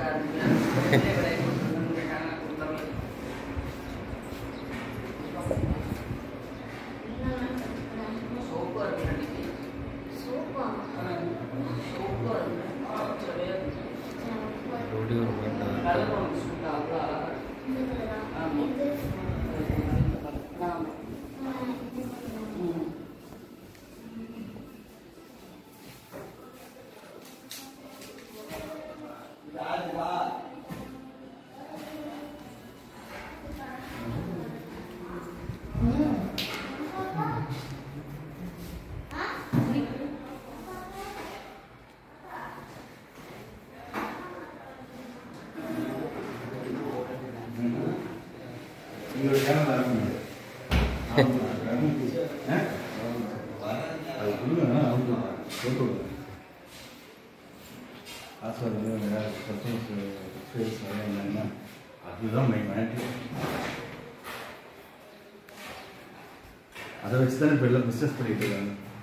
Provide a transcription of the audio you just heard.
Road ஒரு மாட்டா உங்களோட சேனல் ஆரம்பிங்க ஆ? அது கொடுங்க அவங்க போட்டு விடுங்க பாஸ்வேர்டு வந்து ஏதாவது கஸ்டமர்ஸ் எக்ஸ்பீரியன்ஸ் நிறைய என்னன்னா அதுதான் மெயின் மேட்ரு அதை வச்சு தான் இப்போ எல்லாம் பிஸ்னஸ் பண்ணிட்டு இருக்காங்க